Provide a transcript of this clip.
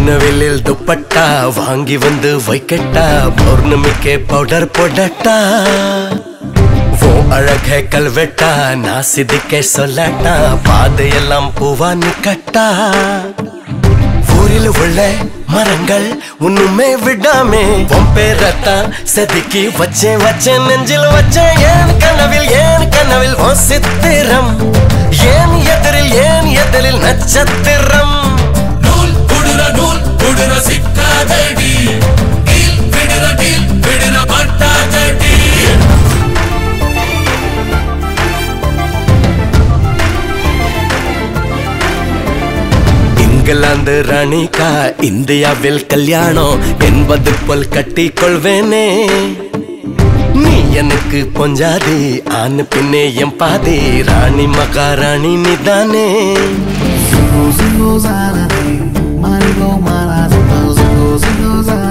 வானவில்லில் துப்பட்டா வாங்கி வந்து வைக்கட்டா பௌர்ணமிக்கே பவுடர் போடட்டா ஓ அழகே கல்வெட்டா நான் சிதிக்க சொல்லட்டா பாதையெல்லாம் பூவா நிக்கட்டா ஊரில் உள்ள மரங்கள் ஒண்ணுமே விடாமே உன் பேரத்தான் செதுக்கி வச்சேன் வச்சேன் நெஞ்சில் வச்சேன் ஏன் கனவில் ஏன் கனவில் உன் சித்திரம் ஏன் எதிரில் ஏன் எதிரில் நட்சத்திரம் நூல் புடுற நூல் புடுற சிக்காதடி டீல் விடுற டீல் விடுற பட்டாதடி இங்கிலாந்து ராணிக்கா இந்தியாவில் கல்யாணம் என்பது போல் கட்டி கொள்வேனே நீ எனக்கு பொஞ்சாதி ஆண் பின்னே என் பாதி ராணி மகாராணி நிதானே Zingo, zingo, zara, ding. Marigo, mara, zingo, zingo, zingo, zara.